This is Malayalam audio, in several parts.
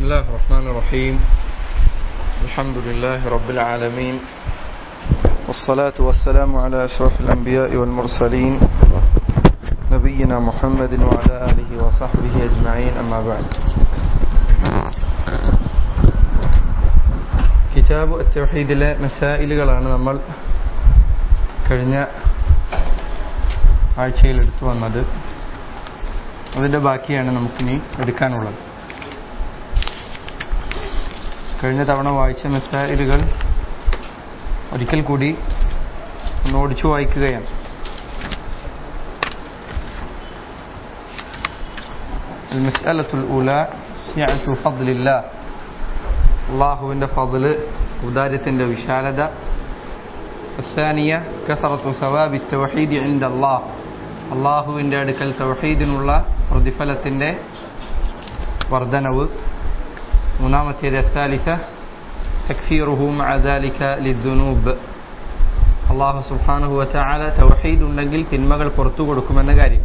الله الرحمن الرحيم الحمد لله رب العالمين والصلاة والسلام على أشرف الأنبياء والمرسلين نبينا محمد وعلى آله وصحبه أجمعين أما بعد കിതാബ് തൗഹീദിലെ മസായിലുകളാണ് നമ്മൾ കഴിഞ്ഞ ആഴ്ചയിൽ എടുത്തു വന്നത് അതിൻ്റെ ബാക്കിയാണ് നമുക്കിനി എടുക്കാനുള്ളത് കഴിഞ്ഞ തവണ വായിച്ച മെസ്സായിലുകൾ ഒരിക്കൽ കൂടി ഒന്ന് ഓടിച്ചു വായിക്കുകയാണ് المسألة الأولى سعة فضل الله അള്ളാഹുവിൻ്റെ ഫضല് ഉദാര്യത്തിൻ്റെ വിശാലത الثانية كثرة ثواب التوحيد عند الله അള്ളാഹുവിൻ്റെ അടുക്കൽ തൗഹീദിനുള്ള പ്രതിഫലത്തിൻ്റെ വർധനവ് മൂന്നാമത്തേത് الثالثة تكفيره مع ذلك للذنوب അള്ളാഹു സുബ്ഹാനഹു വതആല തൗഹീദ് ഉണ്ടെങ്കിൽ തിന്മകൾ പുറത്തു കൊടുക്കുമെന്ന കാര്യം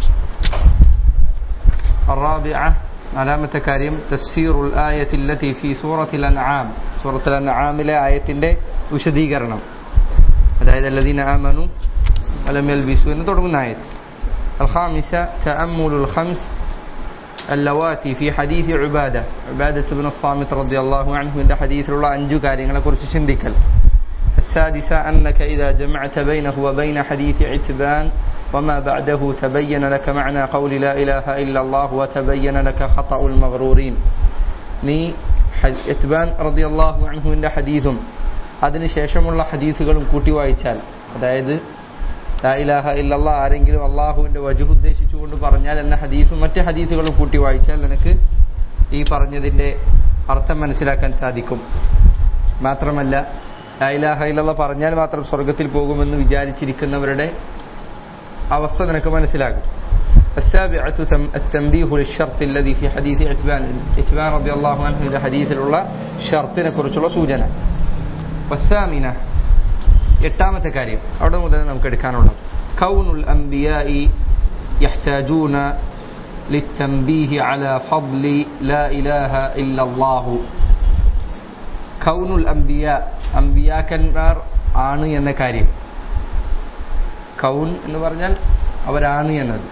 الرابعة നാലാമത്തെ കാര്യം തഫ്സീറുൽ ആയത്തി التي في سورة الأنعام സൂറത്ത് അൻആമിലെ ആയത്തിന്റെ വിശദീകരണം അതായത് الذين آمنوا ولم يلبسوا എന്ന് തുടങ്ങുന്ന ആയത്ത് الخامسة تأمل الخمس اللواتي في حديث عبادة عبادة بن الصامت رضي الله عنه عند حديث الله أنجو كارين കുറിച്ച് ചിന്തിക്കൽ السادسة أنك إذا جمعت بينه وبين حديث عتبان وما بعده تبين لك معنى قول لا إله إلا الله وتبين لك خطأ المغرورين നീ ഇത്ബാൻ റളിയല്ലാഹു അൻഹുവിന്റെ ഹദീസും അതിനുശേഷമുള്ള ഹദീസുകളും കൂട്ടി വായിച്ചാൽ അതായത് ലാ ഇലാഹ ഇല്ലല്ലാ ആരെങ്കിലും അള്ളാഹുവിന്റെ വജു ഉദ്ദേശിച്ചുകൊണ്ട് പറഞ്ഞാൽ എന്ന ഹദീസും മറ്റ് ഹദീസുകളും കൂട്ടി വായിച്ചാൽ നിനക്ക് ഈ പറഞ്ഞതിന്റെ അർത്ഥം മനസ്സിലാക്കാൻ സാധിക്കും മാത്രമല്ല ലാ ഇലാഹ ഇല്ലല്ലാ പറഞ്ഞാൽ മാത്രം സ്വർഗത്തിൽ പോകുമെന്ന് വിചാരിച്ചിരിക്കുന്നവരുടെ അവസ്ഥ നിനക്ക് മനസ്സിലാകും السابعة التنبيه للشرط الذي في حديث عتبان عتبان رضي الله عنه إذا حديث الله شرط نكرش سوجنا والثامنة എട്ടാമത്തെ കാര്യം അവിടെ മുതൽ നമുക്ക് എടുക്കാനുള്ളത് كون الأنبياء يحتاجون للتنبيه على فضل لا إله إلا الله كون الأنبياء അമ്പിയാക്കന്മാർ ആണ് എന്ന കാര്യം കൗൻ എന്ന് പറഞ്ഞാൽ അവരാണ് എന്നത്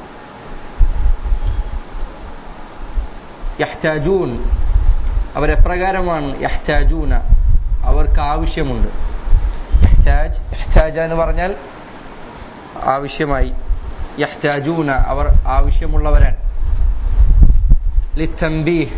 യഹ്താജൂൻ അവരെപ്രകാരമാണ് യഹ്താജൂന അവർക്ക് ആവശ്യമുണ്ട് യഹ്താജ് യഹ്താജ എന്ന് പറഞ്ഞാൽ ആവശ്യമായി യഹ്താജൂന അവർ ആവശ്യമുള്ളവരാണ് ലിത്തംബീഹ്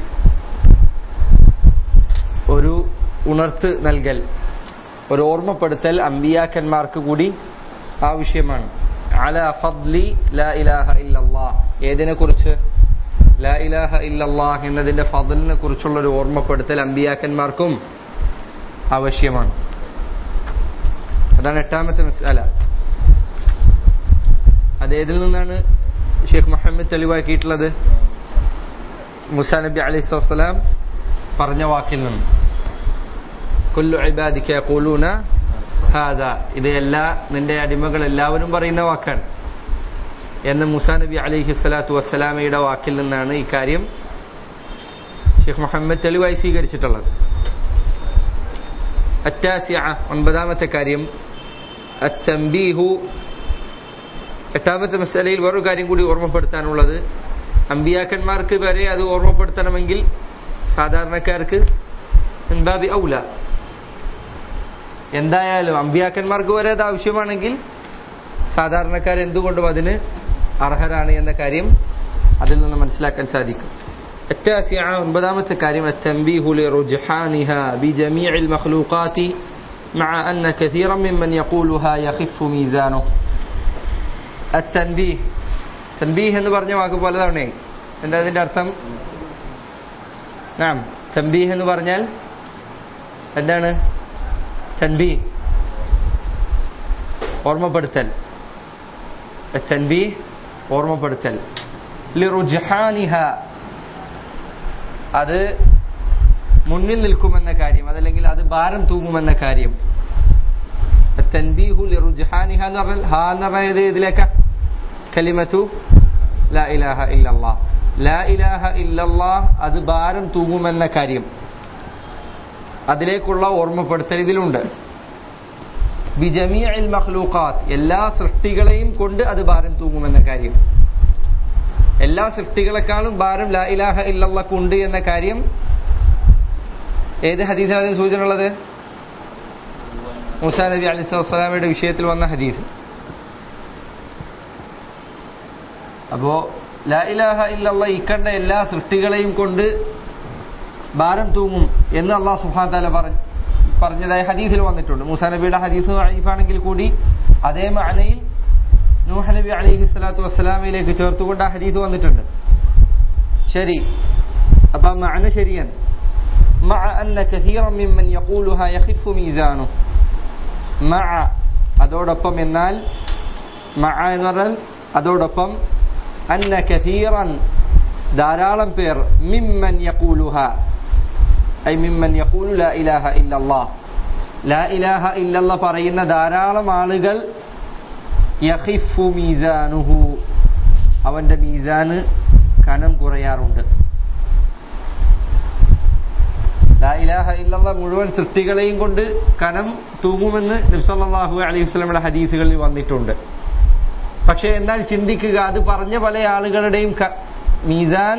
ഒരു ഉണർത്ത് നൽകൽ ഒരു ഓർമ്മപ്പെടുത്തൽ അമ്പിയാക്കന്മാർക്ക് കൂടി ആവശ്യമാണ് അല ഫദ്ലി ലാ ഇലാഹ ഇല്ലല്ലാ ഏതിനെ കുറിച്ച് ലാ ഇലാഹ ഇല്ലല്ലാഹ് എന്നതിന്റെ ഫضലിനെ കുറിച്ചുള്ള ഒരു ഓർമ്മപ്പെടുത്തൽ അമ്പിയാക്കന്മാർക്കും ആവശ്യമാണ് അതാണ് എട്ടാമത്തെ മസാല അതേതിൽ നിന്നാണ് ഷെയ്ഖ് മുഹമ്മദ് തെളിവാക്കിയിട്ടുള്ളത് മുസാ നബി അലൈഹി സ്വലാം പറഞ്ഞ വാക്കിൽ നിന്ന് കുല്ലു ഇബാദിക്ക യഖൂലൂന ഹാദ ഇത് എല്ലാ നിന്റെ അടിമകൾ എല്ലാവരും പറയുന്ന വാക്കാണ് എന്ന് മുസാ നബി അലൈഹി സ്വലാത്തു വസ്സലാമയുടെ വാക്കിൽ നിന്നാണ് ഈ കാര്യം ഷെയ്ഖ് മുഹമ്മദ് തെളിവായി സ്വീകരിച്ചിട്ടുള്ളത് അറ്റാസിയ ഒൻപതാമത്തെ കാര്യം അത്തംബീഹു എട്ടാമത്തെ മസലയിൽ വേറൊരു കാര്യം കൂടി ഓർമ്മപ്പെടുത്താനുള്ളത് അമ്പിയാക്കന്മാർക്ക് വരെ അത് ഓർമ്മപ്പെടുത്തണമെങ്കിൽ സാധാരണക്കാർക്ക് ബാബി ഔല എന്തായാലും അമ്പിയാക്കന്മാർക്ക് വരെ അത് ആവശ്യമാണെങ്കിൽ സാധാരണക്കാർ എന്തുകൊണ്ടും അതിന് അർഹരാണ് എന്ന കാര്യം അതിൽ നിന്ന് മനസ്സിലാക്കാൻ സാധിക്കും التاسعة ഒൻപതാമ കാര്യം التنبيه لرجحانها بجميع المخلوقات مع أن كثيرا ممن يقولها يخف ميزانه التنبيه تنبيه എന്ന് പറഞ്ഞ വാക്ക് പോലെ തവണ എന്താ അതിന്റെ അർത്ഥം നാം തൻബീഹ് എന്ന് പറഞ്ഞാൽ എന്താണ് തൻബീ ഓർമ്മപ്പെടുത്തൽ തൻബീ ഓർമ്മപ്പെടുത്തൽ ലിറുജഹാനിഹ അത് മുന്നിൽ നിൽക്കുമെന്ന കാര്യം അതല്ലെങ്കിൽ അത് ഭാരം തൂങ്ങുമെന്ന കാര്യം തൻബീഹു ലിറുജഹാനിഹ എന്ന് പറഞ്ഞാൽ ഹാ എന്ന് പറഞ്ഞത് ഇതിലേക്ക കലിമത്തു ലാ ഇലാഹ ഇല്ലല്ലാ ലാ ഇലാഹ ഇല്ലല്ലാ അത് ഭാരം തൂങ്ങുമെന്ന കാര്യം അതിലേക്കുള്ള ഓർമ്മപ്പെടുത്തൽ ഇതിലുണ്ട് ബിജമീഅൽ മഖ്ലൂഖാത്ത് എല്ലാ സൃഷ്ടികളെയും കൊണ്ട് അത് ഭാരം തൂങ്ങുമെന്ന കാര്യം എല്ലാ സൃഷ്ടികളെക്കാളും ഭാരം ലാ ഇലാഹ ഇല്ലല്ലാക്കുണ്ട് എന്ന കാര്യം ഏത് ഹദീസിലാണ് അതിന് സൂചന ഉള്ളത് മൂസാ നബി അലൈഹി സ്വലാമയുടെ വിഷയത്തിൽ വന്ന ഹദീസ് അപ്പോ ലാ ഇലാഹ ഇല്ലല്ല ഇക്കണ്ട എല്ലാ സൃഷ്ടികളെയും കൊണ്ട് ഭാരം തൂങ്ങും എന്ന് അള്ളാഹ് സുഹാൻ താല പറഞ്ഞു പറഞ്ഞതായി ഹദീസിൽ വന്നിട്ടുണ്ട് മൂസാ നബിയുടെ ഹദീസ് ആണെങ്കിൽ കൂടി അതേ മലയിൽ നൂഹ് നബി അലൈഹി സ്വലാത്തു വസ്സലാമയിലേക്ക് ചേർത്തുകൊണ്ട് ആ ഹദീസ് വന്നിട്ടുണ്ട് ശരി അപ്പൊ ആ മഅന ശരിയാണ് مع أن كثيرا ممن يقولها يخف ميزانه مع അതോടൊപ്പം എന്നാൽ മഅ എന്ന് പറഞ്ഞാൽ അതോടൊപ്പം അന്ന കഥീറൻ ധാരാളം പേർ മിമ്മൻ യഖൂലുഹ ഐ മിമ്മൻ യഖൂലു ലാ ഇലാഹ ഇല്ലല്ലാഹ് ലാ ഇലാഹ ഇല്ലല്ലാഹ് പറയുന്ന ധാരാളം ആളുകൾ യഖിഫു മീസാനുഹു അവന്റെ മീസാന് കനം കുറയാറുണ്ട് ലാ ഇലാഹ ഇല്ലല്ലാഹ് മുഴുവൻ സൃഷ്ടികളെയും കൊണ്ട് കനം തൂങ്ങുമെന്ന് നബ്സല്ലാഹു അലൈഹി വസ്ലമയുടെ ഹദീസുകളിൽ വന്നിട്ടുണ്ട് പക്ഷെ എന്നാൽ ചിന്തിക്കുക അത് പറഞ്ഞ പല ആളുകളുടെയും മീസാൻ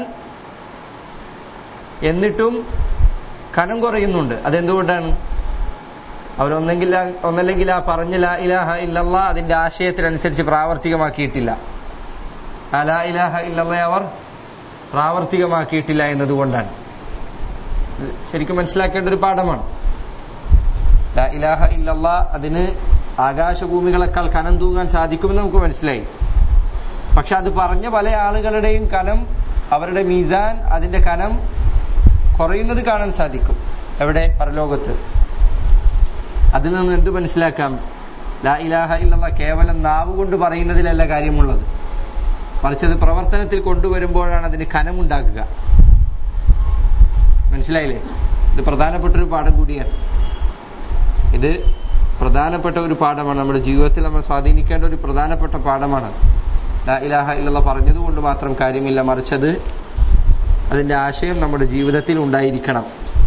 എന്നിട്ടും കനം കുറയുന്നുണ്ട് അതെന്തുകൊണ്ടാണ് അവരൊന്നെങ്കിൽ ഒന്നല്ലെങ്കിൽ ആ പറഞ്ഞ ലാ ഇലാഹ ഇല്ലല്ല അതിന്റെ ആശയത്തിനനുസരിച്ച് പ്രാവർത്തികമാക്കിയിട്ടില്ല ആ ലാ ഇലാഹ ഇല്ലല്ല അവർ പ്രാവർത്തികമാക്കിയിട്ടില്ല എന്നതുകൊണ്ടാണ് ശരിക്കും മനസ്സിലാക്കേണ്ട ഒരു പാഠമാണ് ലാ ഇലാഹ ഇല്ലല്ല അതിന് ആകാശഭൂമികളെക്കാൾ കനം തൂങ്ങാൻ സാധിക്കുമെന്ന് നമുക്ക് മനസ്സിലായി പക്ഷെ അത് പറഞ്ഞ പല ആളുകളുടെയും കനം അവരുടെ മീസാൻ അതിന്റെ കനം കുറയുന്നത് കാണാൻ സാധിക്കും എവിടെ പരലോകത്ത് അതിൽ നിന്ന് എന്ത് മനസ്സിലാക്കാം ലാ ഇലാഹ ഇല്ലല്ല കേവലം നാവ് കൊണ്ട് പറയുന്നതിലല്ല കാര്യമുള്ളത് മറിച്ച് അത് പ്രവർത്തനത്തിൽ കൊണ്ടുവരുമ്പോഴാണ് അതിന് കനമുണ്ടാകുക മനസ്സിലായില്ലേ ഇത് പ്രധാനപ്പെട്ട ഒരു പാഠം കൂടിയാണ് ഇത് പ്രധാനപ്പെട്ട ഒരു പാഠമാണ് നമ്മുടെ ജീവിതത്തിൽ നമ്മൾ സ്വാധീനിക്കേണ്ട ഒരു പ്രധാനപ്പെട്ട പാഠമാണ് ലാ ഇലാഹ ഇല്ലല്ല പറഞ്ഞതുകൊണ്ട് മാത്രം കാര്യമില്ല മറിച്ചത് അതിന്റെ ആശയം നമ്മുടെ ജീവിതത്തിൽ ഉണ്ടായിരിക്കണം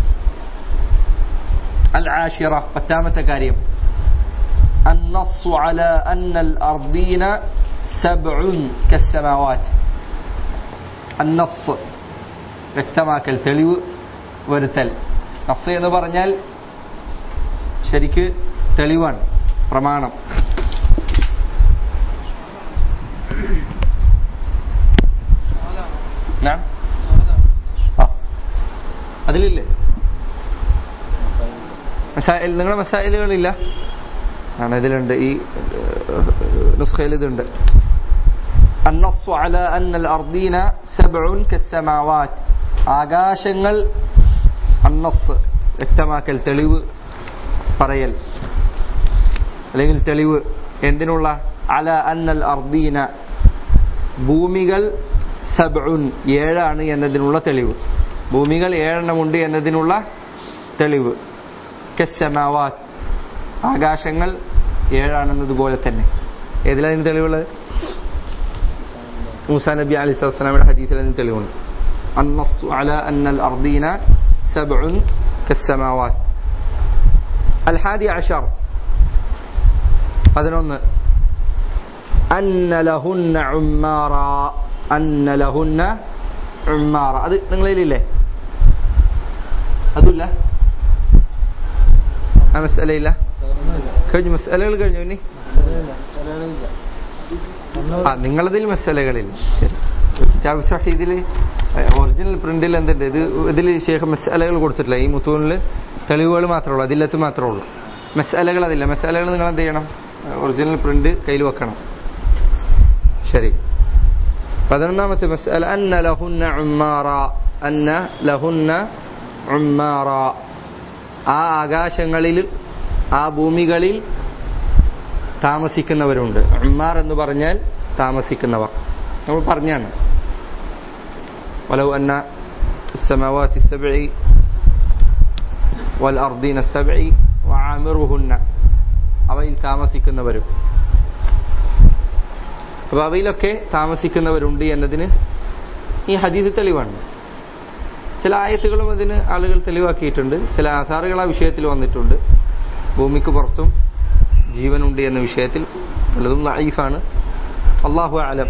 അൽ ആഷിറ പത്താമത്തെ കാര്യം النص على أن الأرضين سبع كالسماوات النص വ്യക്തമാക്കൽ തെളിവ് വരുത്തൽ നസ് എന്ന് പറഞ്ഞാൽ ശരിക്ക് തെളിവാണ് പ്രമാണം അതിലില്ലേ മസായിൽ നിങ്ങളുടെ മസായിലുകളില്ല ആണ് ഇതിലുണ്ട് ഈ നുസ്ഖയിൽ ഇതുണ്ട് النص على أن الأرضين سبع كالسماوات ആകാശങ്ങൾ അന്നസ് വ്യക്തമാക്കൽ തെളിവ് പറയൽ അല്ലെങ്കിൽ തെളിവ് എന്തിനുള്ള അല അന്നൽ അർദീന ഭൂമികൾ സബ്ഉൻ ഏഴാണ് എന്നതിനുള്ള തെളിവ് ഭൂമികൾ ഏഴെണ്ണമുണ്ട് എന്നതിനുള്ള തെളിവ് കെസമാവാത്ത് ആകാശങ്ങൾ ഏഴാണെന്നതുപോലെ തന്നെ ഏതിലാണ് തെളിവുള്ളത് മൂസാ നബി അലി സ്വലാമയുടെ ഹദീസിൽ അതിന് തെളിവുണ്ട് النص على أن الأرضين سبع كالسماوات الحادي عشر പതിനൊന്ന് അന്ന ലഹുന്ന ഉമ്മാറ അന്ന ലഹുന്ന ഉമ്മാറ അത് നിങ്ങളിലില്ലേ അതുമില്ല ആ മസലയില്ല കഴിഞ്ഞു മസലകൾ കഴിഞ്ഞു ഇനി ആ നിങ്ങളതിൽ മസലകളിൽ ശരി കിതാബ് ഷഹീദിൽ ഒറിജിനൽ പ്രിന്റിൽ എന്തുണ്ട് ഇത് ഇതിൽ ശേഖ് മസാലകൾ കൊടുത്തിട്ടില്ല ഈ മുത്തൂണിൽ തെളിവുകൾ മാത്രമേ ഉള്ളൂ അതില്ലത്ത് മാത്രമേ ഉള്ളൂ മസാലകൾ അതില്ല മസാലകൾ നിങ്ങൾ എന്ത് ചെയ്യണം ഒറിജിനൽ പ്രിന്റ് കയ്യിൽ വെക്കണം ശരി പതിനൊന്നാമത്തെ മസാല അന്ന ലഹുന്ന ഉമ്മാറ അന്ന ലഹുന്ന ഉമ്മാറ ആ ആകാശങ്ങളിൽ ആ ഭൂമികളിൽ താമസിക്കുന്നവരുണ്ട് ഉമ്മാർ എന്ന് പറഞ്ഞാൽ താമസിക്കുന്നവർ നമ്മൾ പറഞ്ഞാണ് ولو أن السماوات السبع والأرضين السبع وعامرهن അവയിൽ താമസിക്കുന്നവരും അപ്പൊ അവയിലൊക്കെ താമസിക്കുന്നവരുണ്ട് എന്നതിന് ഈ ഹദീസ് തെളിവാണ് ചില ആയത്തുകളും അതിന് ആളുകൾ തെളിവാക്കിയിട്ടുണ്ട് ചില ആധാറുകൾ ആ വിഷയത്തിൽ വന്നിട്ടുണ്ട് ഭൂമിക്ക് പുറത്തും ജീവനുണ്ട് എന്ന വിഷയത്തിൽ പലതും ലൈഫാണ് അള്ളാഹു ആലം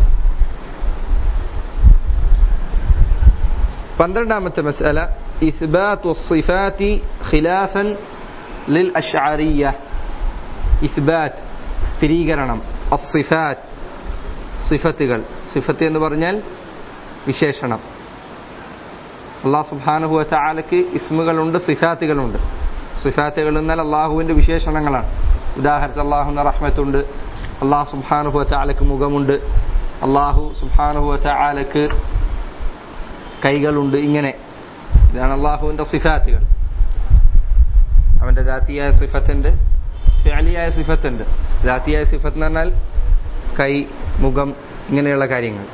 പന്ത്രണ്ടാമത്തെ മസല ഇസ്ബാത്തു സിഫാത്തി ഖിലാഫൻ ലിൽ അഷ്അരിയ ഇസ്ബാത്ത് സ്ഥിരീകരണം അസിഫാത്ത് സിഫത്തുകൾ സിഫത്ത് എന്ന് പറഞ്ഞാൽ വിശേഷണം അള്ളാഹു സുബാനുഹുവ ചാലക്ക് ഇസ്മുകളുണ്ട് സിഫാത്തുകളുണ്ട് സിഫാത്തുകൾ എന്നാൽ അള്ളാഹുവിന്റെ വിശേഷണങ്ങളാണ് ഉദാഹരണത്തിൽ അള്ളാഹുന്ന റഹ്മത്തുണ്ട് അള്ളാഹു സുബാനുഹുവ ചാലക്ക് മുഖമുണ്ട് അള്ളാഹു സുബാനുഹുവ ചാലക്ക് കൈകളുണ്ട് ഇങ്ങനെ ഇതാണ് അള്ളാഹുവിന്റെ സിഫാത്തുകൾ അവന്റെ ദാത്തിയായ സിഫത്തുണ്ട് ഫാലിയായ സിഫത്തുണ്ട് ദാത്തിയായ സിഫത്ത് എന്ന് പറഞ്ഞാൽ കൈ മുഖം ഇങ്ങനെയുള്ള കാര്യങ്ങൾ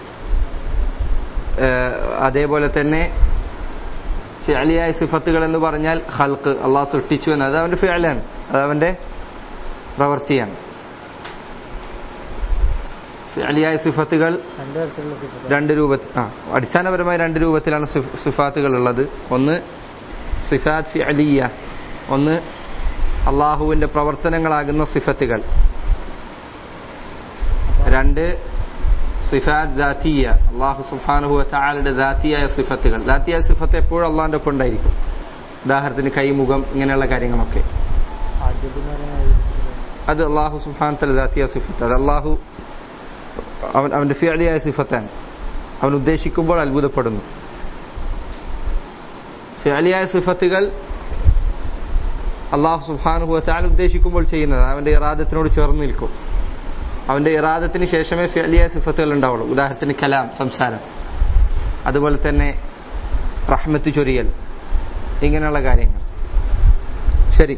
അതേപോലെ തന്നെ ഫിഅലിയായ സിഫത്തുകൾ എന്ന് പറഞ്ഞാൽ ഹൽക്ക് അള്ളാഹ് സൃഷ്ടിച്ചു എന്ന് അത് അവന്റെ ഫിഅലാണ് അത് അവന്റെ പ്രവൃത്തിയാണ് ഫിഅലിയായ സിഫത്തുകൾ രണ്ട് തരത്തിലുള്ള സിഫത്ത് രണ്ട് രൂപത്തിൽ ആ അടിസ്ഥാനപരമായി രണ്ട് രൂപത്തിലാണ് സിഫ്- സിഫാത്തുകൾ ഉള്ളത് ഒന്ന് സിഫാത്ത് ഫിഅലിയ ഒന്ന് അള്ളാഹുവിന്റെ പ്രവർത്തനങ്ങളാകുന്ന സിഫത്തുകൾ രണ്ട് സിഫാത്ത് ദാത്തിയ അള്ളാഹു സുബ്ഹാനഹു വതആലയുടെ ദാത്തിയായ സിഫത്തുകൾ ദാത്തിയായ സിഫത്ത് എപ്പോഴും അള്ളാഹിന്റെ ഒപ്പം ഉണ്ടായിരിക്കും ഉദാഹരണത്തിന് കൈമുഖം ഇങ്ങനെയുള്ള കാര്യങ്ങളൊക്കെ ആജബ് എന്ന് പറയുന്നത് അത് അള്ളാഹു സുബ്ഹാന തല ദാത്തിയ സിഫത്ത് അത് അള്ളാഹു അവൻ അവന്റെ ഫിഅലിയായ സിഫത്താണ് അവൻ ഉദ്ദേശിക്കുമ്പോൾ അത്ഭുതപ്പെടുന്നു ഫിഅലിയായ സിഫത്തുകൾ അള്ളാഹു സുബ്ഹാനഹു വതആല ഉദ്ദേശിക്കുമ്പോൾ ചെയ്യുന്നത് അവന്റെ ഇറാദത്തിനോട് ചേർന്ന് നിൽക്കും അവന്റെ ഇറാദത്തിന് ശേഷമേ ഫിഅലിയായ സിഫത്തുകൾ ഉണ്ടാവുള്ളൂ ഉദാഹരണത്തിന് കലാം സംസാരം അതുപോലെ തന്നെ റഹ്മത്ത് ചൊരിയൽ ഇങ്ങനെയുള്ള കാര്യങ്ങൾ ശരി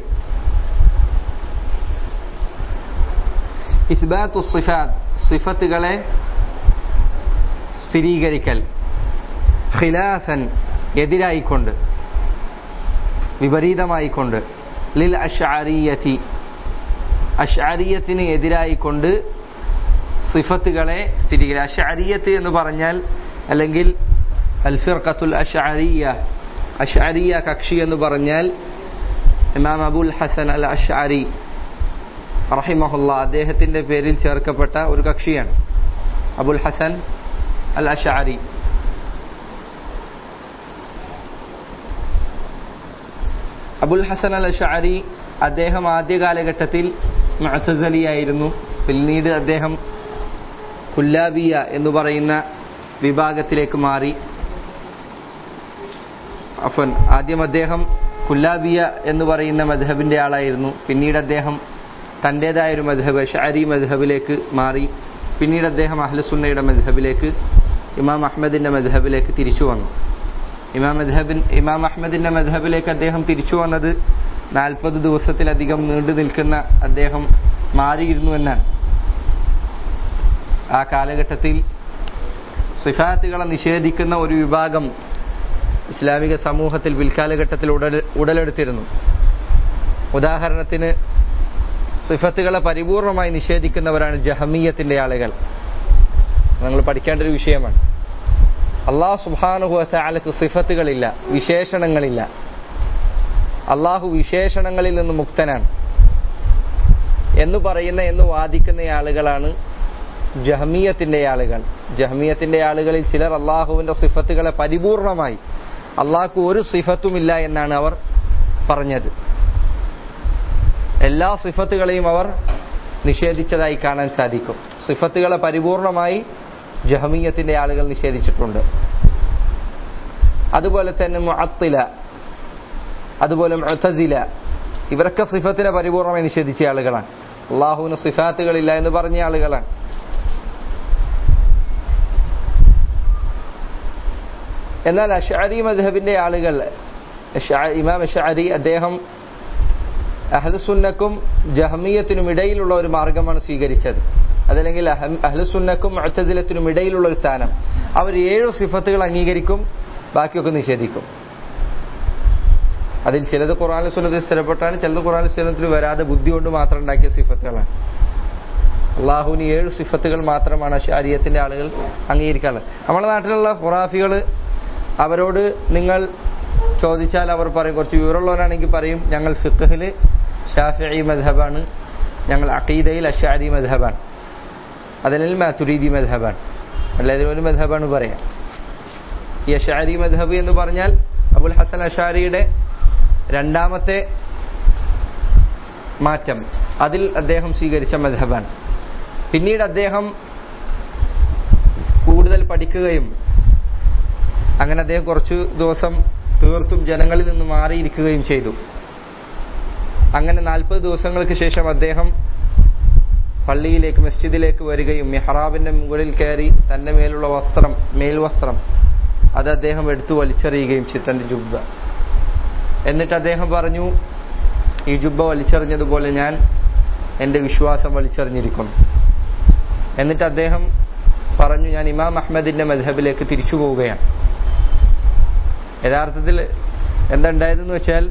ഇസ്ബാത്തു സിഫാത്ത് സിഫത്തുകളെ സ്ഥിരീകരിക്കൽ ഖിലാഫൻ എതിരായിക്കൊണ്ട് വിപരീതമായിക്കൊണ്ട് ലിൽ അഷ്അരിയത്തി അഷ്അരിയത്തിന് എതിരായിക്കൊണ്ട് സിഫത്തുകളെ സ്ഥിരീകരിക്കുക അഷ്അരിയത്ത് എന്ന് പറഞ്ഞാൽ അല്ലെങ്കിൽ അൽ ഫിർഖത്തുൽ അഷ്അരിയ അഷ്അരിയ കക്ഷി എന്ന് പറഞ്ഞാൽ ഇമാം അബുൽ ഹസൻ അൽ അഷ്അരി റഹിമഹുല്ല അദ്ദേഹത്തിന്റെ പേരിൽ ചേർക്കപ്പെട്ട ഒരു കക്ഷിയാണ് അബുൽ ഹസൻ അൽ അഷാരി അബുൽ ഹസൻ അൽ അഷാരി അദ്ദേഹം ആദ്യ കാലഘട്ടത്തിൽ മുഅ്തസലിയായിരുന്നു പിന്നീട് അദ്ദേഹം കുല്ലാബിയ എന്ന് പറയുന്ന വിഭാഗത്തിലേക്ക് മാറി അഫൻ ആദ്യം അദ്ദേഹം കുല്ലാബിയ എന്ന് പറയുന്ന മദ്ഹബിന്റെ ആളായിരുന്നു പിന്നീട് അദ്ദേഹം തൻ്റെതായ ഒരു മദ്ഹബ് ഷാരി മദ്ഹബിലേക്ക് മാറി പിന്നീട് അദ്ദേഹം അഹ്ലസുന്നയുടെ മദ്ഹബിലേക്ക് ഇമാം അഹമ്മദിന്റെ മദ്ഹബിലേക്ക് തിരിച്ചു വന്നു ഇമാം മദ്ഹബിൻ ഇമാം അഹമ്മദിന്റെ മദ്ഹബിലേക്ക് അദ്ദേഹം തിരിച്ചു വന്നത് നാൽപ്പത് ദിവസത്തിലധികം നീണ്ടു നിൽക്കുന്ന അദ്ദേഹം മാറിയിരുന്നു എന്നാണ് ആ കാലഘട്ടത്തിൽ സിഫാത്തുകളെ നിഷേധിക്കുന്ന ഒരു വിഭാഗം ഇസ്ലാമിക സമൂഹത്തിൽ പിൽക്കാലഘട്ടത്തിൽ ഉടൽ ഉടലെടുത്തിരുന്നു ഉദാഹരണത്തിന് സിഫത്തുകളെ പരിപൂർണമായി നിഷേധിക്കുന്നവരാണ് ജഹമീയത്തിന്റെ ആളുകൾ നിങ്ങൾ പഠിക്കേണ്ട ഒരു വിഷയമാണ് അള്ളാഹു സുബാനുഹുവത്തെ ആൾക്ക് സിഫത്തുകളില്ല വിശേഷണങ്ങളില്ല അള്ളാഹു വിശേഷണങ്ങളിൽ നിന്ന് മുക്തനാണ് എന്ന് പറയുന്ന എന്ന് വാദിക്കുന്ന ആളുകളാണ് ജഹമീയത്തിന്റെ ആളുകൾ ജഹമീയത്തിന്റെ ആളുകളിൽ ചിലർ അള്ളാഹുവിന്റെ സിഫത്തുകളെ പരിപൂർണമായി അള്ളാഹ്ക്ക് ഒരു സിഫത്തുമില്ല എന്നാണ് അവർ പറഞ്ഞത് എല്ലാ സിഫത്തുകളെയും അവർ നിഷേധിച്ചതായി കാണാൻ സാധിക്കും സിഫത്തുകളെ പരിപൂർണമായി ജഹമീയത്തിന്റെ ആളുകൾ നിഷേധിച്ചിട്ടുണ്ട് അതുപോലെ തന്നെ മുഅത്തില അതുപോലെ മുഅ്തസില ഇവരൊക്കെ സിഫത്തിനെ പരിപൂർണമായി നിഷേധിച്ച ആളുകളാണ് അള്ളാഹുവിന് സിഫാത്തുകളില്ല എന്ന് പറഞ്ഞ ആളുകളാണ് എന്നാൽ അഷാരി മദ്ഹബിന്റെ ആളുകൾ അഷ്അ- ഇമാം അഷാരി അദ്ദേഹം അഹ്ലുസുന്നക്കും ജഹമീയത്തിനും ഇടയിലുള്ള ഒരു മാർഗമാണ് സ്വീകരിച്ചത് അതല്ലെങ്കിൽ അഹം- അഹ്ലുസുന്നക്കും മുഅ്തസിലത്തിനും ഇടയിലുള്ള ഒരു സ്ഥാനം അവർ ഏഴു സിഫത്തുകൾ അംഗീകരിക്കും ബാക്കിയൊക്കെ നിഷേധിക്കും അതിൽ ചിലത് ഖുറാൻ സുന്നത്തിൽ സ്ഥിരപ്പെട്ടാണ് ചിലത് ഖുറാൻ സുന്നത്തിൽ വരാതെ ബുദ്ധി കൊണ്ട് മാത്രം ഉണ്ടാക്കിയ സിഫത്തുകളാണ് അള്ളാഹുവിന് ഏഴ് സിഫത്തുകൾ മാത്രമാണ് അഷാരിയത്തിന്റെ ആളുകൾ അംഗീകരിക്കാറുള്ളത് നമ്മുടെ നാട്ടിലുള്ള ഖുറാഫികൾ അവരോട് നിങ്ങൾ ചോദിച്ചാൽ അവർ പറയും കുറച്ച് വിവരമുള്ളവരാണെങ്കിൽ പറയും ഞങ്ങൾ ഫിഖഹിൽ ഷാഫി മദ്ഹബാണ് ഞങ്ങൾ അഖീദയിൽ അഷാരി മദ്ഹബാണ് അതല്ലെങ്കിൽ മാതുരീദി മദ്ഹബാണ് അല്ലാതെ ഒരു മദ്ഹബാണ് പറയാം ഈ അഷാരി മദ്ഹബ് എന്ന് പറഞ്ഞാൽ അബുൽ ഹസൻ അഷാരിയുടെ രണ്ടാമത്തെ മാറ്റം അതിൽ അദ്ദേഹം സ്വീകരിച്ച മദ്ഹബാണ് പിന്നീട് അദ്ദേഹം കൂടുതൽ പഠിക്കുകയും അങ്ങനെ അദ്ദേഹം കുറച്ചു ദിവസം തീർത്തും ജനങ്ങളിൽ നിന്ന് മാറിയിരിക്കുകയും ചെയ്തു അങ്ങനെ നാൽപ്പത് ദിവസങ്ങൾക്ക് ശേഷം അദ്ദേഹം പള്ളിയിലേക്ക് മസ്ജിദിലേക്ക് വരികയും മെഹ്റാബിന്റെ മുകളിൽ കയറി തന്റെ മേലുള്ള വസ്ത്രം മേൽവസ്ത്രം അത് അദ്ദേഹം എടുത്തു വലിച്ചെറിയുകയും ചെയ്തു തന്റെ ജുബ്ബ എന്നിട്ട് അദ്ദേഹം പറഞ്ഞു ഈ ജുബ്ബ വലിച്ചെറിഞ്ഞതുപോലെ ഞാൻ എന്റെ വിശ്വാസം വലിച്ചെറിഞ്ഞിരിക്കുന്നു എന്നിട്ട് അദ്ദേഹം പറഞ്ഞു ഞാൻ ഇമാം അഹമ്മദിന്റെ മദ്ഹബിലേക്ക് തിരിച്ചു പോവുകയാണ് യഥാർത്ഥത്തിൽ എന്തുണ്ടായതെന്ന് വെച്ചാൽ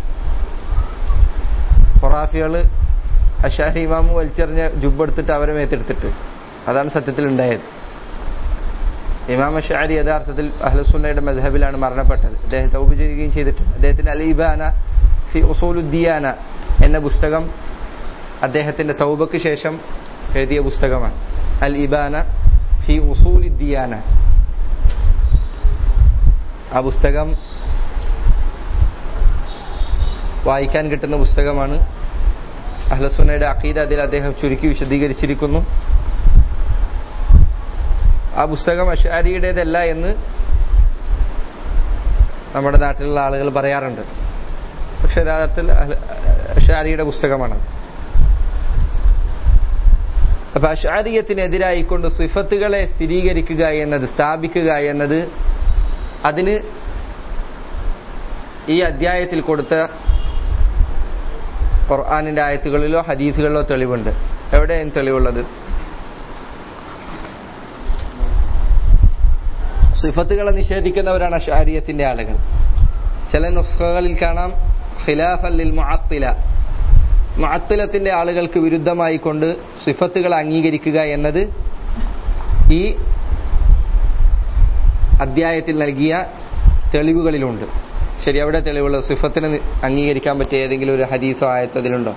ഖുറാഫികൾ അഷാരി ഇമാമ് വലിച്ചെറിഞ്ഞ ജുബ്ബ എടുത്തിട്ട് അവരെ മേത്തെടുത്തിട്ട് അതാണ് സത്യത്തിൽ ഉണ്ടായത് ഇമാം അഷാരി യഥാർത്ഥത്തിൽ അഹ്ലസുന്നയുടെ മദ്ഹബിലാണ് മരണപ്പെട്ടത് അദ്ദേഹം തൗബ് ചെയ്യുകയും ചെയ്തിട്ടുണ്ട് അദ്ദേഹത്തിന്റെ അലീബാന ഫി ഉസൂലുദ്ദിയാന എന്ന പുസ്തകം അദ്ദേഹത്തിന്റെ തൗബക്ക് ശേഷം എഴുതിയ പുസ്തകമാണ് അൽ ഇബാന ഫി ഉസൂലുദ്ദിയാന ആ പുസ്തകം വായിക്കാൻ കിട്ടുന്ന പുസ്തകമാണ് അഹ്ലസുന്നയുടെ അഖീദ അതിൽ അദ്ദേഹം ചുരുക്കി വിശദീകരിച്ചിരിക്കുന്നു ആ പുസ്തകം അഷാരിയുടേതല്ല എന്ന് നമ്മുടെ നാട്ടിലുള്ള ആളുകൾ പറയാറുണ്ട് പക്ഷെ യഥാർത്ഥത്തിൽ അഷാരിയുടെ പുസ്തകമാണ് അപ്പൊ അഷാരിയത്തിനെതിരായിക്കൊണ്ട് സിഫത്തുകളെ സ്ഥിരീകരിക്കുക എന്നത് സ്ഥാപിക്കുക എന്നത് അതിന് ഈ അധ്യായത്തിൽ കൊടുത്ത ഖുർആാനിന്റെ ആയത്തുകളിലോ ഹദീസുകളിലോ തെളിവുണ്ട് എവിടെയാണ് തെളിവുള്ളത് സിഫത്തുകളെ നിഷേധിക്കുന്നവരാണ് ഷാരിയത്തിന്റെ ആളുകൾ ചില നുസ്ഖകളിൽ കാണാം ഖിലാഫല്ലിൽ മുഅത്തില മുഅത്തിലത്തിന്റെ ആളുകൾക്ക് വിരുദ്ധമായി കൊണ്ട് സിഫത്തുകൾ അംഗീകരിക്കുക എന്നത് ഈ അധ്യായത്തിൽ നൽകിയ തെളിവുകളിലുണ്ട് ശരി അവിടെ തെളിവുള്ളത് സിഫത്തിന് അംഗീകരിക്കാൻ പറ്റിയ ഏതെങ്കിലും ഒരു ഹദീസോ ആയത്തോ അതിലുണ്ടോ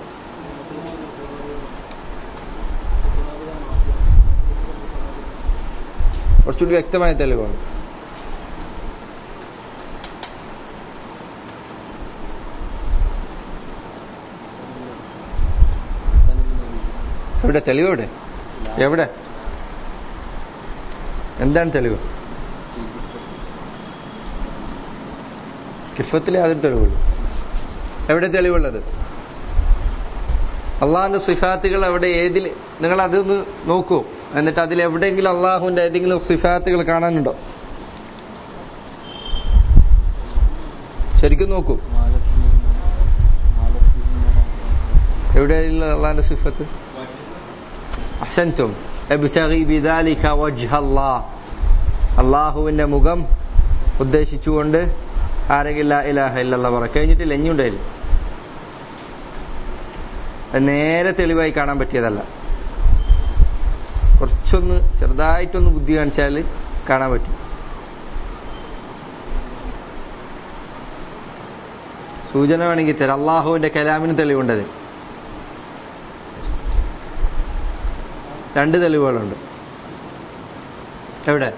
കുറച്ചുകൂടി വ്യക്തമായ തെളിവാണ് എവിടെ തെളിവ് എവിടെ എവിടെ എന്താണ് തെളിവ് കിഫത്തിലെ യാതൊരു തെളിവുള്ളൂ എവിടെ തെളിവുള്ളത് അള്ളാഹിന്റെ സിഫാത്തുകൾ അവിടെ ഏതിൽ നിങ്ങൾ അതൊന്ന് നോക്കൂ എന്നിട്ട് അതിൽ എവിടെയെങ്കിലും അള്ളാഹുവിന്റെ ഏതെങ്കിലും സിഫാത്തുകൾ കാണാനുണ്ടോ ശരിക്കും നോക്കൂ എവിടെയുള്ള അള്ളാഹിന്റെ സിഫത്ത് അഹ്സൻതും എബ്തഗി ബിദാലിക വജ്ഹ അല്ലാഹ് അള്ളാഹുവിന്റെ മുഖം ഉദ്ദേശിച്ചുകൊണ്ട് ആരെങ്കിലും ലാ ഇലാഹ ഇല്ലല്ലാഹ് പറ കഴിഞ്ഞിട്ടില്ല ഇനിയുണ്ടായില്ല അത് നേരെ തെളിവായി കാണാൻ പറ്റിയതല്ല കുറച്ചൊന്ന് ചെറുതായിട്ടൊന്ന് ബുദ്ധി കാണിച്ചാൽ കാണാൻ പറ്റും സൂചന വേണമെങ്കിൽ തരാം അള്ളാഹുവിന്റെ കലാമിന് തെളിവുണ്ടത് രണ്ട് തെളിവുകളുണ്ട് എവിടെ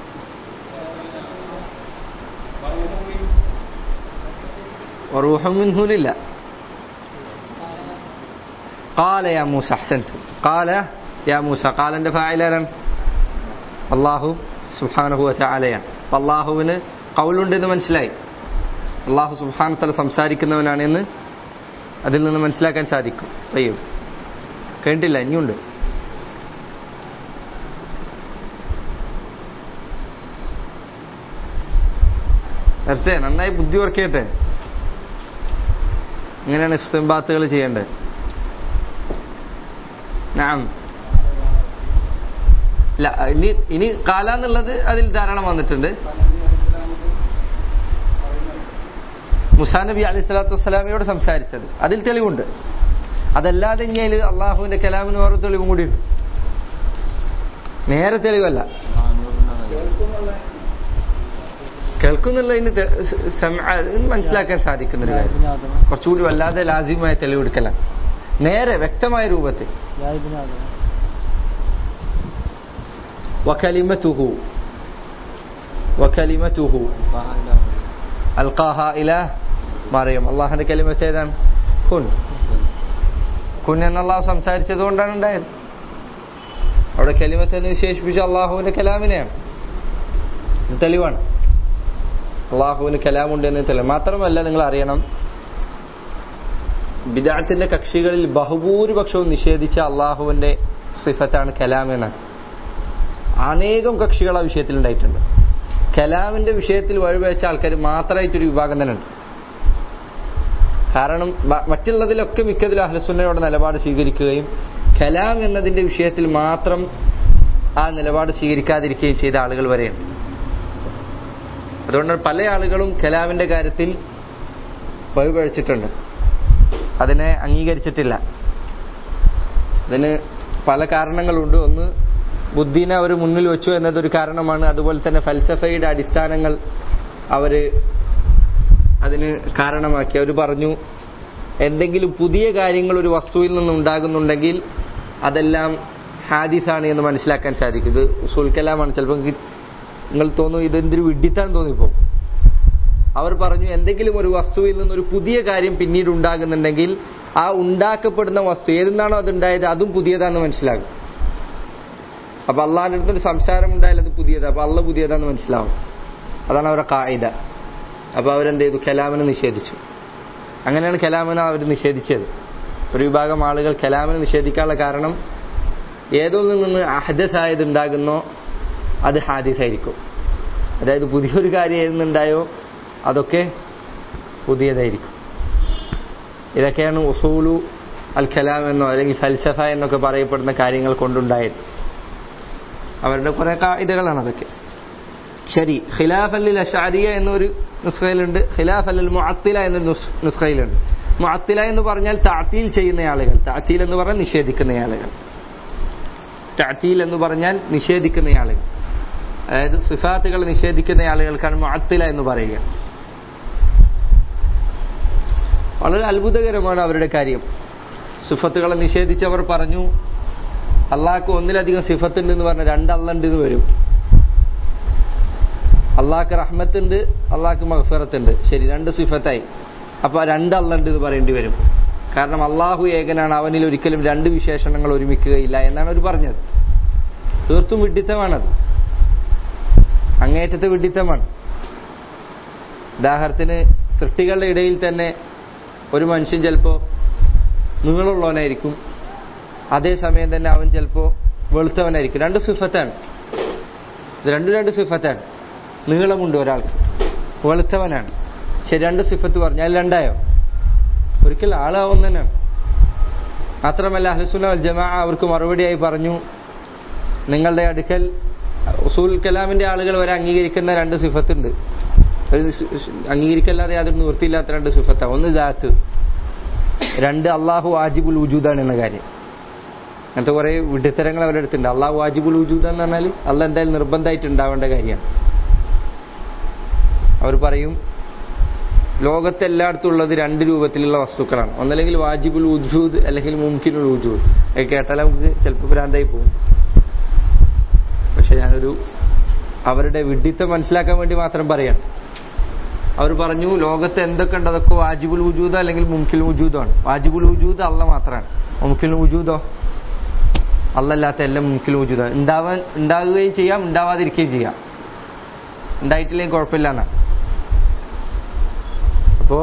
റൂഹമിൻഹുലില്ല قال يا موسى احسنت قال يا موسى قال എന്റെ ഫായിലാണ് അള്ളാഹു സുബ്ഹാനഹു വതആലയാണ് അപ്പോൾ അള്ളാഹുവിന് കൗലുണ്ടെന്ന് മനസ്സിലായി അള്ളാഹു സുബ്ഹാനത്തല സംസാരിക്കുന്നവനാണെന്ന് അതിൽ നിന്ന് മനസ്സിലാക്കാൻ സാധിക്കും അയ്യോ കേട്ടില്ല ഇനിയുണ്ട് തീർച്ചയായും നന്നായി ബുദ്ധി വർക്ക് ചെയ്യട്ടെ ഇങ്ങനെയാണ് ഇസ്തിംബാത്തുകൾ ചെയ്യേണ്ടത് നാം ഇല്ല ഇനി ഇനി കാല എന്നുള്ളത് അതിൽ ധാരാളം വന്നിട്ടുണ്ട് മുസാ നബി അലൈഹി സ്വലാത്തു വസ്സലാമയോട് സംസാരിച്ചത് അതിൽ തെളിവുണ്ട് അതല്ലാതെ ഇനി അതിൽ അള്ളാഹുവിന്റെ കലാമിന് വേറെ തെളിവും കൂടിയുണ്ട് നേരെ തെളിവല്ല കേൾക്കുന്നുള്ളതിന് തെ- സ- സമ- ഇത് മനസ്സിലാക്കാൻ സാധിക്കുന്ന ഒരു കാര്യം യാബിന് ആദമ കുറച്ചുകൂടി വല്ലാതെ ലാസിമായ തെളിവെടുക്കലാണ് നേരെ വ്യക്തമായ രൂപത്തിൽ യാബിന് ആദമ وكلمته وكلمته ألقاها إلى مريم അള്ളാഹിന്റെ കലിമത്ത് ഏതാണ് കുൻ കുൻ എന്ന് അള്ളാഹു സംസാരിച്ചത് കൊണ്ടാണ് ഉണ്ടായത് അവിടെ കലിമത്ത് എന്ന് വിശേഷിപ്പിച്ച അള്ളാഹുവിന്റെ കലാമിനെയാണ് ഇത് തെളിവാണ് അള്ളാഹുവിന് കലാമുണ്ട് എന്ന് തെളിവ് മാത്രമല്ല നിങ്ങൾ അറിയണം ബിദാത്തിന്റെ കക്ഷികളിൽ ബഹുഭൂരിപക്ഷവും നിഷേധിച്ച അള്ളാഹുവിന്റെ സിഫത്താണ് കലാം എന്നാണ് അനേകം കക്ഷികൾ ആ വിഷയത്തിൽ ഉണ്ടായിട്ടുണ്ട് കലാമിന്റെ വിഷയത്തിൽ വഴിവെച്ച ആൾക്കാർ മാത്രമായിട്ടൊരു വിഭാഗം തന്നെ ഉണ്ട് കാരണം ബ- മറ്റുള്ളതിലൊക്കെ മിക്കതിലും അഹ്ലസുന്നയുടെ നിലപാട് സ്വീകരിക്കുകയും കലാം എന്നതിന്റെ വിഷയത്തിൽ മാത്രം ആ നിലപാട് സ്വീകരിക്കാതിരിക്കുകയും ചെയ്ത ആളുകൾ വരെയുണ്ട് അതുകൊണ്ട് പല ആളുകളും കലാമിന്റെ കാര്യത്തിൽ വഴിപഴിച്ചിട്ടുണ്ട് അതിനെ അംഗീകരിച്ചിട്ടില്ല അതിന് പല കാരണങ്ങളുണ്ട് ഒന്ന് ബുദ്ധിനെ അവർ മുന്നിൽ വെച്ചു എന്നതൊരു കാരണമാണ് അതുപോലെ തന്നെ ഫൽസഫയുടെ അടിസ്ഥാനങ്ങൾ അവര് അതിന് കാരണമാക്കി അവർ പറഞ്ഞു എന്തെങ്കിലും പുതിയ കാര്യങ്ങൾ ഒരു വസ്തുവിൽ നിന്ന് ഉണ്ടാകുന്നുണ്ടെങ്കിൽ അതെല്ലാം ഹാദിസാണ് എന്ന് മനസ്സിലാക്കാൻ സാധിക്കും ഇത് ഉസൂൽ കലാമാണ് ചിലപ്പോൾ നിങ്ങൾക്ക് നിങ്ങൾ തോന്നും ഇതെന്തൊരു വിഡ്ഢിത്താൻ തോന്നിപ്പോ അവർ പറഞ്ഞു എന്തെങ്കിലും ഒരു വസ്തുവിൽ നിന്ന് ഒരു പുതിയ കാര്യം പിന്നീട് ഉണ്ടാകുന്നുണ്ടെങ്കിൽ ആ ഉണ്ടാക്കപ്പെടുന്ന വസ്തു ഏതെന്നാണോ അതുണ്ടായത് അതും പുതിയതാണെന്ന് മനസ്സിലാകും അപ്പൊ അള്ളാഹിന്റെ അടുത്തൊരു സംസാരം ഉണ്ടായാൽ അത് പുതിയതാ അപ്പൊ അള്ള പുതിയതാന്ന് മനസ്സിലാവും അതാണ് അവരുടെ കായിക അപ്പൊ അവരെന്ത് ചെയ്തു കലാമിനെ നിഷേധിച്ചു അങ്ങനെയാണ് കലാമിനെ അവർ നിഷേധിച്ചത് ഒരു വിഭാഗം ആളുകൾ കലാമിനെ നിഷേധിക്കാനുള്ള കാരണം ഏതൊന്നിൽ നിന്ന് അഹദസായത് ഉണ്ടാകുന്നോ അത് ഹാദിസായിരിക്കും അതായത് പുതിയൊരു കാര്യം ഏതെന്നുണ്ടായോ അതൊക്കെ പുതിയതായിരിക്കും ഇതൊക്കെയാണ് ഉസൂലു അൽ കലാം എന്നോ അല്ലെങ്കിൽ ഫൽസഫ എന്നൊക്കെ പറയപ്പെടുന്ന കാര്യങ്ങൾ കൊണ്ടുണ്ടായത് അവരുടെ കുറെ കായികകളാണ് അതൊക്കെ ശരി ഖിലാഫ് അല്ലിൽ അഷാരിയ എന്നൊരു നുസ്ഖയിലുണ്ട് ഖിലാഫ് അല്ലിൽ മുഅത്തില എന്ന നുസ്- നുസ്ഖയിലുണ്ട് മുഅത്തില എന്ന് പറഞ്ഞാൽ താത്തീൽ ചെയ്യുന്ന ആളുകൾ താത്തീൽ എന്ന് പറഞ്ഞാൽ നിഷേധിക്കുന്ന ആളുകൾ താത്തീൽ എന്ന് പറഞ്ഞാൽ നിഷേധിക്കുന്ന ആളുകൾ അതായത് സിഫാത്തുകൾ നിഷേധിക്കുന്ന ആളുകൾക്കാണ് മുഅത്തില എന്ന് പറയുക വളരെ അത്ഭുതകരമാണ് അവരുടെ കാര്യം സിഫത്തുകളെ നിഷേധിച്ചവർ പറഞ്ഞു അള്ളാഹ്ക്ക് ഒന്നിലധികം സിഫത്തുണ്ട് എന്ന് പറഞ്ഞ രണ്ട് അള്ളുണ്ട് എന്ന് വരും അള്ളാഹ്ക്ക് റഹ്മത്തുണ്ട് അള്ളാഹ്ക്ക് മഹഫറത്തുണ്ട് ശരി രണ്ട് സിഫത്തായി അപ്പൊ രണ്ട് അള്ളുണ്ട് എന്ന് പറയേണ്ടി വരും കാരണം അള്ളാഹു ഏകനാണ് അവനിൽ ഒരിക്കലും രണ്ട് വിശേഷണങ്ങൾ ഒരുമിക്കുകയില്ല എന്നാണ് അവർ പറഞ്ഞത് തീർത്തും വിഡിത്തമാണത് അങ്ങേറ്റത്തെ വിഡിത്തമാണ് ഉദാഹരണത്തിന് സൃഷ്ടികളുടെ ഇടയിൽ തന്നെ ഒരു മനുഷ്യൻ ചിലപ്പോ നീളമുള്ളവനായിരിക്കും അതേസമയം തന്നെ അവൻ ചിലപ്പോ വെളുത്തവനായിരിക്കും രണ്ട് സിഫത്താണ് ഇത് രണ്ടും രണ്ട് സിഫത്താണ് നീളമുണ്ട് ഒരാൾക്ക് വെളുത്തവനാണ് ശരി രണ്ട് സിഫത്ത് പറഞ്ഞാൽ രണ്ടായോ ഒരിക്കൽ ആളാവും തന്നെയാണ് മാത്രമല്ല അഹ്ലുസുന്ന വൽ ജമാ അവർക്ക് മറുപടിയായി പറഞ്ഞു നിങ്ങളുടെ അടുക്കൽ ഉസൂൽ കലാമിന്റെ ആളുകൾ വരെ അംഗീകരിക്കുന്ന രണ്ട് സിഫത്തുണ്ട് ഒരു സി- അംഗീകരിക്കല്ലാതെ യാതൊരു നിവൃത്തിയില്ലാത്ത രണ്ട് സിഫത്താണ് ഒന്ന് ദാത്ത് രണ്ട് അള്ളാഹു വാജിബുൽ വജൂദാണ് എന്ന കാര്യം അങ്ങനത്തെ കുറെ വിഡ്ഢിത്തരങ്ങൾ അവരുടെ അടുത്തുണ്ട് അള്ളാഹു വാജിബുൽ വജൂദ് എന്ന് പറഞ്ഞാൽ അള്ളാഹ് എന്തായാലും നിർബന്ധമായിട്ട് ഉണ്ടാവേണ്ട കാര്യമാണ് അവർ പറയും ലോകത്തെല്ലായിടത്തും ഉള്ളത് രണ്ട് രൂപത്തിലുള്ള വസ്തുക്കളാണ് ഒന്നല്ലെങ്കിൽ വാജിബുൽ ഉജൂദ് അല്ലെങ്കിൽ മുംകിനുൽ ഉജൂദ് അത് കേട്ടാൽ നമുക്ക് ചിലപ്പോൾ ഭ്രാന്തായി പോകും പക്ഷെ ഞാനൊരു അവരുടെ വിഡ്ഢിത്തം മനസ്സിലാക്കാൻ വേണ്ടി മാത്രം പറയാണ് അവർ പറഞ്ഞു ലോകത്ത് എന്തൊക്കെ ഉണ്ട് അതൊക്കെ വാജിബുൽ വജൂദ് അല്ലെങ്കിൽ മുംകിൽ വജൂദാണ് വാജിബുൽ വജൂദ് അല്ല മാത്രമാണ് മുംകിൽ വജൂദോ അല്ലല്ലാത്ത എല്ലാം മുംകിൽ വജൂദാണ് ഉണ്ടാവാൻ ഉണ്ടാകുകയും ചെയ്യാം ഉണ്ടാവാതിരിക്കുകയും ചെയ്യാം ഉണ്ടായിട്ടില്ലെങ്കിൽ കുഴപ്പമില്ല എന്നാണ് അപ്പോ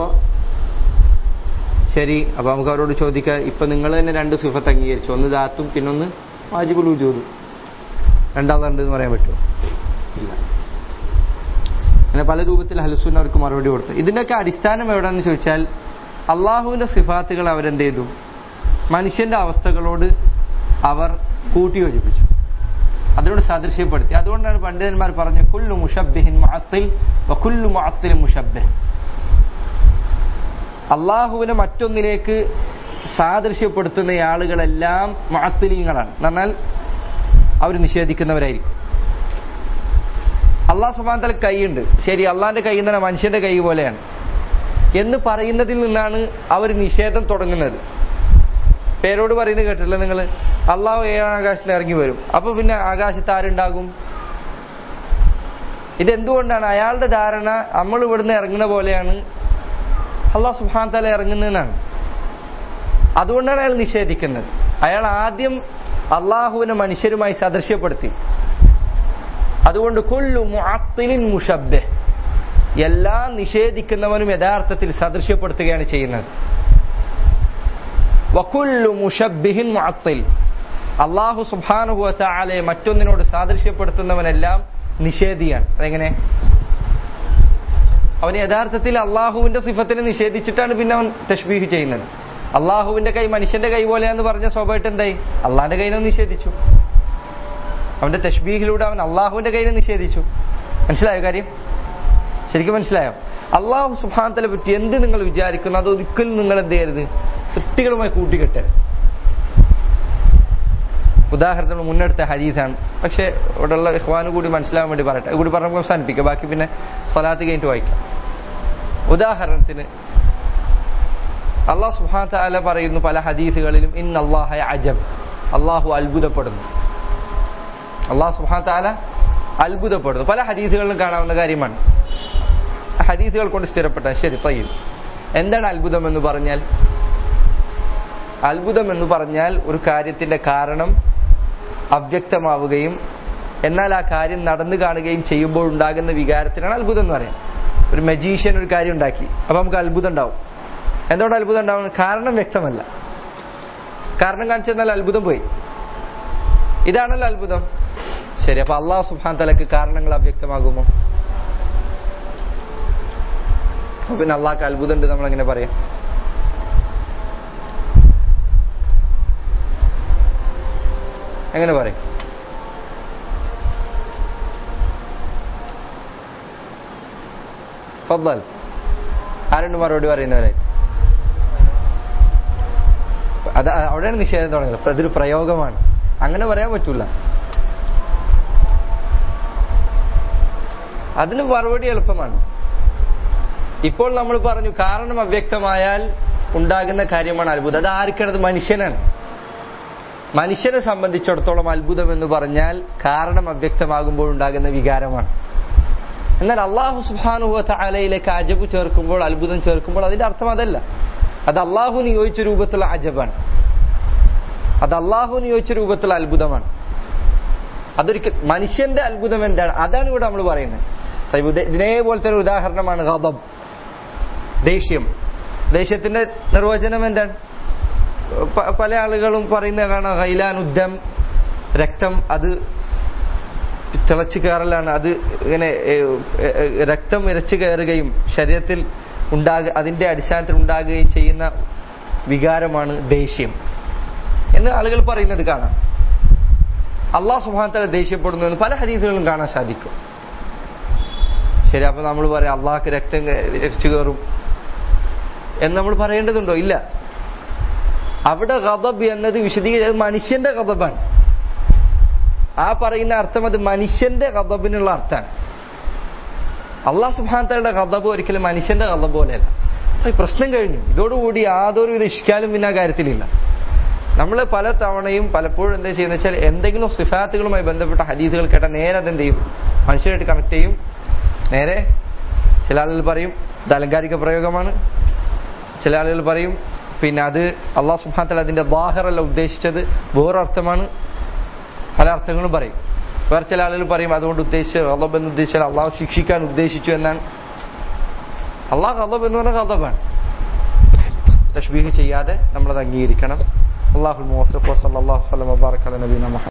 ശരി അപ്പൊ നമുക്ക് അവരോട് ചോദിക്കാം ഇപ്പൊ നിങ്ങൾ തന്നെ രണ്ട് സിഫത്ത് അംഗീകരിച്ചു ഒന്ന് ദാത്തും പിന്നൊന്ന് വാജിബുൽ വജൂദും രണ്ടാളുണ്ട് എന്ന് പറയാൻ പറ്റുമോ ഇല്ല അങ്ങനെ പല രൂപത്തിൽ ഹലസുൻ അവർക്ക് മറുപടി കൊടുത്തു ഇതിന്റെയൊക്കെ അടിസ്ഥാനം എവിടെയെന്ന് ചോദിച്ചാൽ അള്ളാഹുവിന്റെ സിഫാത്തുകൾ അവരെന്ത് ചെയ്തു മനുഷ്യന്റെ അവസ്ഥകളോട് അവർ കൂട്ടിയോജിപ്പിച്ചു അതിനോട് സാദൃശ്യപ്പെടുത്തി അതുകൊണ്ടാണ് പണ്ഡിതന്മാർ പറഞ്ഞത് കുല്ലു മുഷബ്ബിഹിൻ മുഅത്തിൽ വ കുല്ലു മുഅത്തിലും മുഷബ്ബിഹ് അള്ളാഹുവിനെ മറ്റൊന്നിലേക്ക് സാദൃശ്യപ്പെടുത്തുന്ന ആളുകളെല്ലാം മുഅത്തിലീങ്ങളാണ് എന്ന് പറഞ്ഞാൽ അവർ നിഷേധിക്കുന്നവരായിരിക്കും അള്ളാഹ് സുബാന്തല കൈയുണ്ട് ശരി അള്ളാന്റെ കൈ എന്ന് പറഞ്ഞാൽ മനുഷ്യന്റെ കൈ പോലെയാണ് എന്ന് പറയുന്നതിൽ നിന്നാണ് അവർ നിഷേധം തുടങ്ങുന്നത് പേരോട് പറയുന്നത് കേട്ടില്ല നിങ്ങൾ അള്ളാഹു ഏഴാം ആകാശത്തിൽ ഇറങ്ങി വരും അപ്പൊ പിന്നെ ആകാശത്ത് ആരുണ്ടാകും ഇതെന്തുകൊണ്ടാണ് അയാളുടെ ധാരണ നമ്മൾ ഇവിടുന്ന് ഇറങ്ങുന്ന പോലെയാണ് അള്ളാഹു സുബാൻ തല ഇറങ്ങുന്നതെന്നാണ് അതുകൊണ്ടാണ് അയാൾ നിഷേധിക്കുന്നത് അയാൾ ആദ്യം അള്ളാഹുവിനെ മനുഷ്യരുമായി സദൃശ്യപ്പെടുത്തി അതുകൊണ്ട് കുല്ലു മുഅത്തിലിൻ മുഷബ്ബെ എല്ലാ നിഷേധിക്കുന്നവനും യഥാർത്ഥത്തിൽ സദൃശ്യപ്പെടുത്തുകയാണ് ചെയ്യുന്നത് വക്കുല്ലു മുഷബ്ബിഹിൻ മുഅത്തിൽ അള്ളാഹു സുബ്ഹാനഹു വതആലയെ മറ്റൊന്നിനോട് സാദൃശ്യപ്പെടുത്തുന്നവനെല്ലാം നിഷേധിയാണ് അതെങ്ങനെ അവൻ യഥാർത്ഥത്തിൽ അള്ളാഹുവിന്റെ സിഫത്തിനെ നിഷേധിച്ചിട്ടാണ് പിന്നെ അവൻ തഷ്ബീഹ് ചെയ്യുന്നത് അള്ളാഹുവിന്റെ കൈ മനുഷ്യന്റെ കൈ പോലെയാന്ന് പറഞ്ഞ സ്വാഭാവികമായിട്ട് എന്തായി അള്ളാഹിന്റെ കൈനെ നിഷേധിച്ചു അവന്റെ തഷ്ബീഹിലൂടെ അവൻ അള്ളാഹുവിന്റെ കൈനെ നിഷേധിച്ചു മനസ്സിലായോ കാര്യം ശരിക്കും മനസ്സിലായോ അള്ളാഹു സുബാനത്തലെ പറ്റി എന്ത് നിങ്ങൾ വിചാരിക്കുന്നു അത് ഒരിക്കലും നിങ്ങൾ എന്ത് ചെയ്യരുത് സൃഷ്ടികളുമായി കൂട്ടിക്കെട്ടരുത് ഉദാഹരണത്തിന് മുന്നെടുത്ത ഹരീസാണ് പക്ഷെ ഇവിടെയുള്ള ഇഹ്വാന് കൂടി മനസ്സിലാവാൻ വേണ്ടി പറയട്ടെ ഇത് കൂടി പറഞ്ഞ് അവസാനിപ്പിക്കാം ബാക്കി പിന്നെ സ്വലാത്ത് കഴിഞ്ഞിട്ട് വായിക്കാം ഉദാഹരണത്തിന് അള്ളാഹു സുഹാൻ താല പറയുന്നു പല ഹദീസുകളിലും ഇൻ അള്ളാഹ അജബ് അള്ളാഹു അത്ഭുതപ്പെടുന്നു അള്ളാഹു സുഹാൻ താല അത്ഭുതപ്പെടുന്നു പല ഹദീസുകളിലും കാണാവുന്ന കാര്യമാണ് ഹദീസുകൾ കൊണ്ട് സ്ഥിരപ്പെട്ട ശരി തയ്യും എന്താണ് അത്ഭുതം എന്ന് പറഞ്ഞാൽ അത്ഭുതം എന്ന് പറഞ്ഞാൽ ഒരു കാര്യത്തിന്റെ കാരണം അവ്യക്തമാവുകയും എന്നാൽ ആ കാര്യം നടന്നു കാണുകയും ചെയ്യുമ്പോൾ ഉണ്ടാകുന്ന വികാരത്തിനാണ് അത്ഭുതം എന്ന് പറയാം ഒരു മജീഷ്യൻ ഒരു കാര്യം ഉണ്ടാക്കി അപ്പൊ നമുക്ക് അത്ഭുതം ഉണ്ടാവും എന്തുകൊണ്ട് അത്ഭുതം ഉണ്ടാവും കാരണം വ്യക്തമല്ല കാരണം കാണിച്ചെന്നാൽ അത്ഭുതം പോയി ഇതാണല്ലോ അത്ഭുതം ശരി അപ്പൊ അള്ളാഹു സുബാൻ തലക്ക് കാരണങ്ങൾ അവ്യക്തമാകുമോ അപ്പൊ പിന്നെ അള്ളാഹ്ക്ക് അത്ഭുതം ഉണ്ട് നമ്മൾ എങ്ങനെ പറയാം എങ്ങനെ പറയും ഫദ്ദൽ ആരുണ്ട് മറുപടി പറയുന്നവരായിട്ട് അത് അവിടെയാണ് നിഷേധം തുടങ്ങുന്നത് അതൊരു പ്രയോഗമാണ് അങ്ങനെ പറയാൻ പറ്റൂല അതിന് മറുപടി എളുപ്പമാണ് ഇപ്പോൾ നമ്മൾ പറഞ്ഞു കാരണം അവ്യക്തമായാൽ ഉണ്ടാകുന്ന കാര്യമാണ് അത്ഭുതം അത് ആർക്കാണത് മനുഷ്യനാണ് മനുഷ്യനെ സംബന്ധിച്ചിടത്തോളം അത്ഭുതം എന്ന് പറഞ്ഞാൽ കാരണം അവ്യക്തമാകുമ്പോൾ ഉണ്ടാകുന്ന വികാരമാണ് എന്നാൽ അള്ളാഹു സുബാനുഭവത്തെ അലയിലേക്ക് അജബ് ചേർക്കുമ്പോൾ അത്ഭുതം ചേർക്കുമ്പോൾ അതിന്റെ അർത്ഥം അതല്ല അത് അള്ളാഹു നിയോഗിച്ച രൂപത്തിലുള്ള അജബാണ് അത് അള്ളാഹു നിയോഗിച്ച രൂപത്തിലുള്ള അത്ഭുതമാണ് അതൊരിക്കൽ മനുഷ്യന്റെ അത്ഭുതം എന്താണ് അതാണ് ഇവിടെ നമ്മൾ പറയുന്നത് ഇതിനേപോലത്തെ ഒരു ഉദാഹരണമാണ് ഗദബ് ദേഷ്യം ദേഷ്യത്തിന്റെ നിർവചനം എന്താണ് പല ആളുകളും പറയുന്ന കാണാം ഹൈലാൻ ഉദ്ധം രക്തം അത് തിളച്ചു കയറലാണ് അത് ഇങ്ങനെ രക്തം ഇരച്ചു കയറുകയും ശരീരത്തിൽ ഉണ്ടാക അതിന്റെ അടിസ്ഥാനത്തിൽ ഉണ്ടാകുകയും ചെയ്യുന്ന വികാരമാണ് ദേഷ്യം എന്ന് ആളുകൾ പറയുന്നത് കാണാം അള്ളാഹ് സുഹാനത്തല ദേഷ്യപ്പെടുന്നു എന്ന് പല ഹദീസുകളും കാണാൻ സാധിക്കും ശരി അപ്പൊ നമ്മൾ പറയാം അള്ളാഹ്ക്ക് രക്തം രക്ഷിച്ചു കയറും എന്ന് നമ്മൾ പറയേണ്ടതുണ്ടോ ഇല്ല അവിടെ ഗദബ് എന്നത് വിശദീകരിച്ചത് മനുഷ്യന്റെ ഗദബാണ് ആ പറയുന്ന അർത്ഥം അത് മനുഷ്യന്റെ ഗദബിനുള്ള അർത്ഥമാണ് അള്ളാഹ് സുബാനത്തയുടെ ഗദബ് ഒരിക്കലും മനുഷ്യന്റെ ഗദബ് പോലെയല്ല ഈ പ്രശ്നം കഴിഞ്ഞു ഇതോടുകൂടി യാതൊരു വിധ ഇഷ്കാലും പിന്നെ ആ കാര്യത്തിലില്ല നമ്മൾ പല തവണയും പലപ്പോഴും എന്താ ചെയ്യുന്നത് വെച്ചാൽ എന്തെങ്കിലും സിഫാത്തുകളുമായി ബന്ധപ്പെട്ട ഹദീസുകൾ കേട്ടാൽ നേരെ അതെന്ത് ചെയ്യും മനുഷ്യരായിട്ട് കണക്ട് ചെയ്യും നേരെ ചില ആളുകൾ പറയും ഇത് അലങ്കാരിക പ്രയോഗമാണ് ചില ആളുകൾ പറയും പിന്നെ അത് അള്ളാഹു സുഹാത്തല അതിന്റെ ബാഹറല്ല ഉദ്ദേശിച്ചത് വേറൊരർത്ഥമാണ് പല അർത്ഥങ്ങളും പറയും വേറെ ചില ആളുകൾ പറയും അതുകൊണ്ട് ഉദ്ദേശിച്ചത് റബബ് എന്ന് ഉദ്ദേശിച്ചാൽ അള്ളാഹു ശിക്ഷിക്കാൻ ഉദ്ദേശിച്ചു എന്നാണ് അള്ളാഹ് റബബ് എന്ന് പറഞ്ഞ റബബാണ് തഷ്ബീഹ് ചെയ്യാതെ നമ്മളത് അംഗീകരിക്കണം അള്ളാഹു മുഹമ്മദ് വസല്ലല്ലാഹു അലൈഹി വസല്ലം വബാറക അല നബീന മുഹമ്മദ്